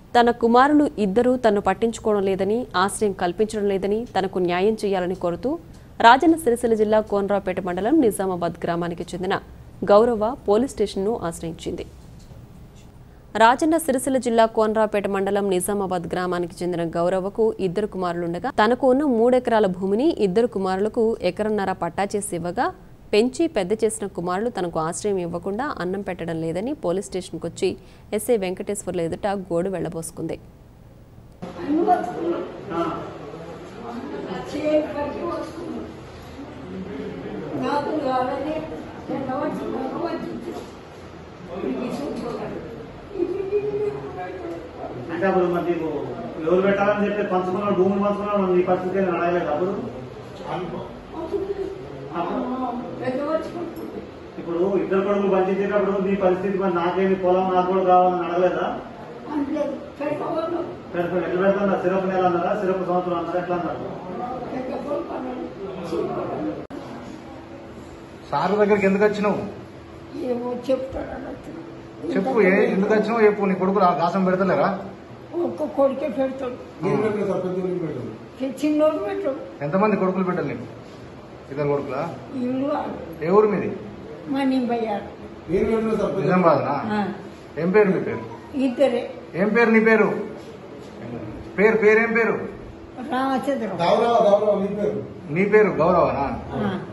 తన కుమారులు ఇద్దరూ తను పట్టించుకోవడం లేదని ఆశ్రయం కల్పించడం లేదని తనకు న్యాయం చేయాలని కోరుతూ రాజన్న సిరిసిల్ల జిల్లా కోనరావుపేట మండలం నిజామాబాద్ గ్రామానికి చెందిన గౌరవ పోలీస్ స్టేషన్ను ఆశ్రయించింది రాజన్న సిరిసిల్ల జిల్లా కోనరావుపేట మండలం నిజామాబాద్ గ్రామానికి చెందిన గౌరవకు ఇద్దరు కుమారులుండగా తనకు ఉన్న మూడెకరాల భూమిని ఇద్దరు కుమారులకు ఎకరన్నర పట్టా చేసి ఇవ్వగా పెంచి పెద్ద చేసిన కుమారులు తనకు ఆశ్రయం ఇవ్వకుండా అన్నం పెట్టడం లేదని పోలీస్ స్టేషన్కు వచ్చి ఎస్ఐ వెంకటేశ్వర్ల ఎదుట గోడు వెళ్లబోసుకుంది అన్ని బతుకున్నాం చేయి కట్టి వస్తున్నాం నాకు కావాలని ఎండవచ్చు వచ్చి ఇది చూసుకోవాలి అంటే అప్పుడు మరి నీకు ఎవరు పెట్టాలని చెప్పి పంచుకున్నాడు భూములు పంచుకున్నాడు మరి నీ పరిస్థితి ఏమైనా అడగలేదు అప్పుడు పెద్ద వచ్చుకుంటుంది ఇప్పుడు ఇద్దరు కొడుకులు పంచించేటప్పుడు నీ పరిస్థితి మరి నాకేమి పొలం నాకు కూడా కావాలని అడగలేదా అంటే పెద్దవాళ్ళు పెద్ద ఎట్లా పెడతా సిరప్ నెల అన్నారా సిరప్ సంవత్సరం అన్నారా ఎట్లా అన్నారు పెద్ద పనులు చూసుకోవాలి సార్ దగ్గరికి ఎందుకు వచ్చినావు ఏమో చెప్తాడు అన్నట్టు చెప్పు ఏ ఎందుకు వచ్చినావు చెప్పు నీ కొడుకు రా- గాసం పెడతలేరా ఒక్క కొడుకే పెడతాడు చిన్నోడు పెట్టాడు ఎంతమంది కొడుకులు పెట్టాలి నీకు ఇద్దరు కొడుకులా ఇల్లు వాళ్ళు ఏ ఊరు మీది మా నింబయ్యారు నిజామాబాద్నా ఏం పేరు మీ పేరు ఇద్దరే ఏం పేరు నీ పేరు పేరు పేరు ఏం పేరు రామచంద్రం నీ పేరు గౌరవనా ఆ.